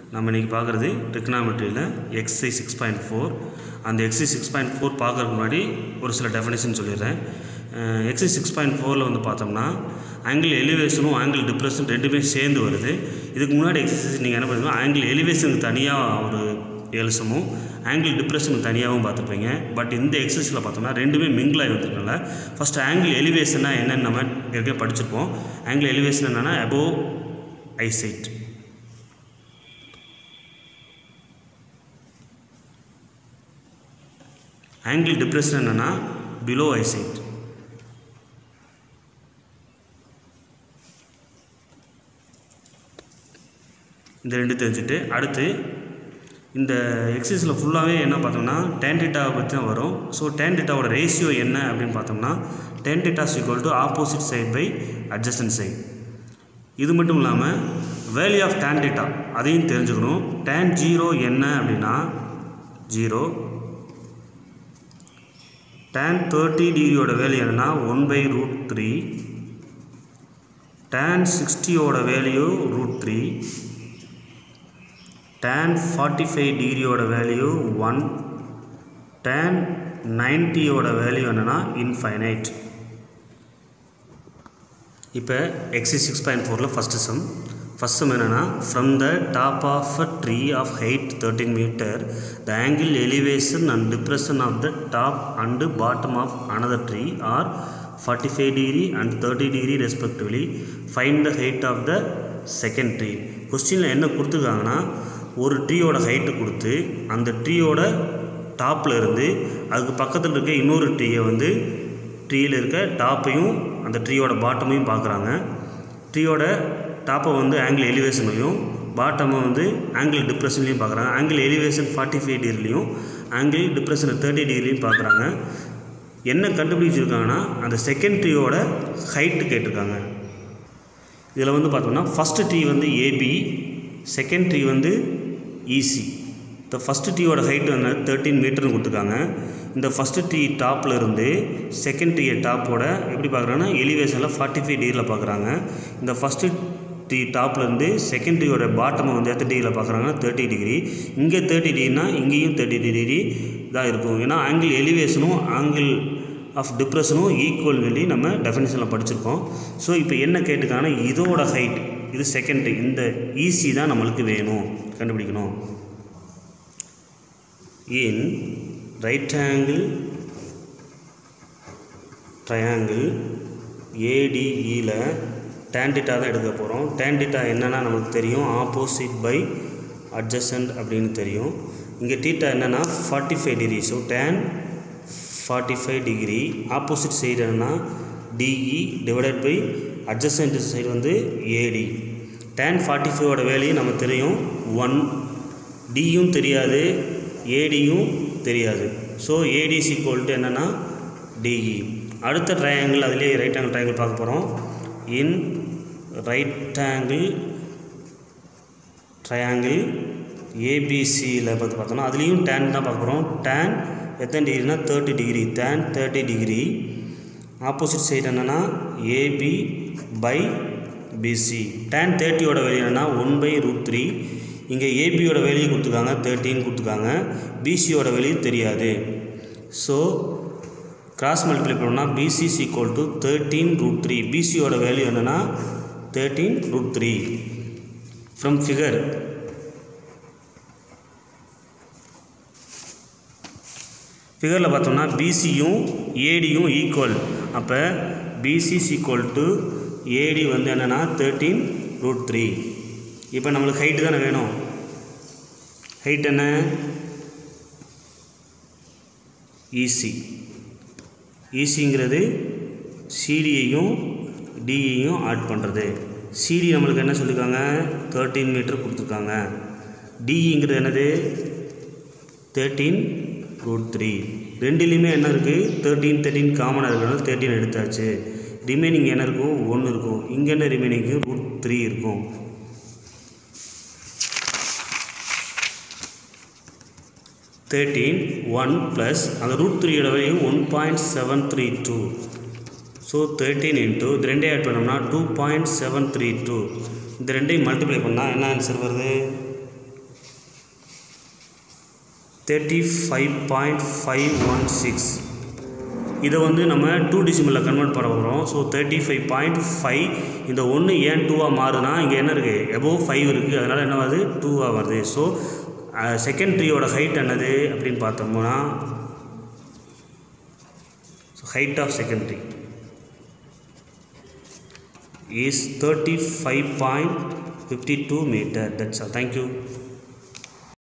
நம்ம இன்றைக்கி பார்க்குறது ட்ரிக்னாமெட்ரியில் எக்ஸை சிக்ஸ் பாயிண்ட் ஃபோர் அந்த எக்ஸை சிக்ஸ் பாயிண்ட் ஃபோர் பார்க்குறதுக்கு முன்னாடி ஒரு சில டெஃபினேஷன் சொல்லிடுறேன் எக்ஸை சிக்ஸ் பாயிண்ட் ஃபோரில் வந்து பார்த்தோம்னா ஆங்கிள் எலிவேஷனும் ஆங்கிள் டிப்ரெஷன் ரெண்டுமே சேர்ந்து வருது இதுக்கு முன்னாடி எக்ஸசைஸ் நீங்கள் என்ன பண்ணுவீங்க ஆங்கிள் எலிவேஷனுக்கு தனியாக ஒரு எல்சமும் ஆங்கிள் டிப்ரெஷனுக்கு தனியாகவும் பார்த்துருப்பீங்க பட் இந்த எக்ஸசைஸில் பார்த்தோம்னா ரெண்டுமே மிங்கிள் ஆகி வந்துருக்கனால ஃபஸ்ட்டு ஆங்கிள் எலிவேஷன்னா என்னென்னு நம்ம ஏற்கனவே படிச்சிருப்போம் ஆங்கிள் எலிவேஷன் என்னென்னா அபோவ் ஐசைட் ஆங்கிள் டிப்ரெஷன் என்னென்னா பிலோ ஐசைட் இந்த ரெண்டு தெரிஞ்சுட்டு அடுத்து இந்த எக்ஸசைஸில் ஃபுல்லாகவே என்ன பார்த்தோம்னா டேன் டீட்டாவை பற்றி தான் வரும் ஸோ டேன் டீட்டாவோட ரேஷியோ என்ன அப்படின்னு பார்த்தோம்னா tan theta's equal to opposite side by adjacent side இது மட்டும் இல்லாமல் வேல்யூ ஆஃப் டேன் டீட்டா அதையும் தெரிஞ்சுக்கணும் டேன் ஜீரோ என்ன அப்படின்னா ஜீரோ டேன் தேர்ட்டி டிகிரியோட வேல்யூ என்னன்னா one by root three tan சிக்ஸ்டியோட வேல்யூ ரூட் த்ரீ tan 45 டிகிரியோட வேல்யூ ஒன் tan 90 யோட வேல்யூ என்னென்னா இன்ஃபைனைட் இப்போ எக்ஸி சிக்ஸ் பாயிண்ட் ஃபோரில் ஃபஸ்ட்டு சம் ஃபஸ்ட் சம் என்னென்னா from the top of a tree of height thirteen meter the angle elevation and depression of the top and bottom of another tree are forty five degree and thirty degree respectively find the height of the second tree கொஸ்டினில் என்ன கொடுத்துருக்காங்கன்னா ஒரு ட்ரீயோட height கொடுத்து அந்த ட்ரீயோட டாப்பில் இருந்து அதுக்கு பக்கத்தில் இருக்க இன்னொரு ட்ரீயை வந்து ட்ரீயில் இருக்க டாப்பையும் அந்த ட்ரீயோட பாட்டமையும் பார்க்குறாங்க ட்ரீயோட டாப்பை வந்து ஆங்கிள் எலிவேஷனையும் பாட்டமை வந்து ஆங்கிள் டிப்ரெஷன்லையும் பார்க்குறாங்க ஆங்கிள் எலிவேஷன் ஃபார்ட்டி ஃபைவ் டிகிரிலையும் ஆங்கிள் டிப்ரெஷன் தேர்ட்டி டிகிரிலையும் பார்க்குறாங்க என்ன கண்டுபிடிச்சிருக்காங்கன்னா அந்த செகண்ட் ட்ரீயோட ஹைட்டு கேட்டிருக்காங்க இதில் வந்து பார்த்தோம்னா ஃபஸ்ட்டு ட்ரீ வந்து ஏபி செகண்ட் ட்ரீ வந்து ஈசி இந்த ஃபஸ்ட்டு டீயோட ஹைட் வந்து தேர்ட்டீன் மீட்டர்னு கொடுத்துருக்காங்க இந்த ஃபஸ்ட்டு டீ டாப்பில் இருந்து செகண்ட் டீ டாப்போட எப்படி பார்க்குறாங்கன்னா எலிவேஷனில் ஃபார்ட்டி ஃபைவ் டிகிரியில் பார்க்குறாங்க இந்த ஃபஸ்ட்டு டீ டாப்லேருந்து செகண்ட் டீயோட பாட்டமை வந்து எத்தனை டிகிரியில் பார்க்குறாங்கன்னா தேர்ட்டி டிகிரி இங்கே தேர்ட்டி டிகிரினா இங்கேயும் தேர்ட்டி டிகிரி தான் இருக்கும் ஏன்னா ஆங்கிள் எலிவேஷனும் ஆங்கிள் ஆஃப் டிப்ரெஷனும் ஈக்குவல் சொல்லி நம்ம டெஃபினேஷனில் படிச்சிருக்கோம் ஸோ இப்போ என்ன கேட்டுக்காங்கன்னா இதோட ஹைட் இது செகண்ட் இந்த ஈஸி தான் நம்மளுக்கு வேணும் கண்டுபிடிக்கணும் இன் ரைட் ஆங்கிள் ட்ரையாங்கிள் ஏடிஇயில் டேண்டிட்டா தான் எடுக்க போகிறோம் டேண்டிட்டா என்னென்னா நமக்கு தெரியும் ஆப்போசிட் பை அட்ஜசன்ட் அப்படின்னு தெரியும் இங்கே டீட்டா என்னென்னா forty five degree so tan forty five degree opposite side என்னென்னா DE divided by adjacent side வந்து ஏடி டேன் ஃபார்ட்டி ஃபைவோட வேல்யூ நம்ம தெரியும் ஒன் டியும் தெரியாது ஏடியும் தெரியாது ஸோ ஏடிஸ் ஈக்குவல் டு என்னென்னா டிஇ அடுத்த ட்ரையாங்கிள் அதுலேயே ரைட் ஆங்கிள் ட்ரையாங்கிள் பார்க்க போகிறோம் இன் ரைட் ஆங்கிள் ட்ரையாங்கிள் ஏபிசியில் பார்த்து பார்த்தோம்னா அதுலேயும் டேன் தான் பார்க்க போகிறோம் டேன் எத்தனை டிகிரினா thirty degree tan thirty degree opposite side என்னென்னா ஏபி பை பிசி டேன் தேர்ட்டியோட வேல்யூ என்னென்னா ஒன் பை ரூட் த்ரீ இங்கே ஏபியோட வேல்யூ கொடுத்துருக்காங்க தேர்ட்டின்னு கொடுத்துருக்காங்க பிசியோட வேல்யூ தெரியாது ஸோ கிராஸ் மல்டிப்ளை பண்ணோம்னா BC equal to thirteen root three பிசியோட வேல்யூ என்னென்னா thirteen root three from figure ஃபிகரில் பார்த்தோம்னா பிசியும் ஏடியும் ஈக்குவல் அப்போ பிசி ஈக்குவல் டு ஏடி வந்து என்னென்னா தேர்ட்டீன் ரூட் த்ரீ இப்போ நம்மளுக்கு ஹைட்டு தானே வேணும் ஹைட் என்ன ஈசி ஈசிங்கிறது சிடியையும் டியையும் ஆட் பண்ணுறது சிடி நம்மளுக்கு என்ன சொல்லியிருக்காங்க தேர்ட்டீன் மீட்டர் கொடுத்துருக்காங்க டிங்கிறது என்னது தேர்ட்டீன் ரூட் த்ரீ ரெண்டுலேயுமே என்ன இருக்குது தேர்ட்டீன் தேர்ட்டீன் காமனாக இருக்கிறனால தேர்ட்டீன் எடுத்தாச்சு ரிமைனிங் என்ன இருக்கும் ஒன்று இருக்கும் இங்கே என்ன ரிமைனிங் ரூட் த்ரீ இருக்கும் தேர்ட்டீன் ஒன் ப்ளஸ் அந்த ரூட் த்ரீயோட value one point seven three two so thirteen into இது ரெண்டே ஆட் பண்ணோம்னா two point seven three two இந்த ரெண்டையும் மல்டிப்ளை பண்ணால் என்ன ஆன்சர் வருது thirty five point five one six இதை வந்து நம்ம டூ டிசிமலில் கன்வெர்ட் பண்ண போகிறோம் so thirty five point five இந்த ஒன்று ஏன் டூவாக மாறுதுன்னா இங்கே என்ன இருக்குது எபோவ் ஃபைவ் இருக்குது அதனால் என்ன வருது டூவாக வருது ஸோ செகண்ட் ட்ரீயோட ஹைட் என்னது அப்படின்னு பார்த்தோம்னா so height of second tree is 35.52 meter that's all thank you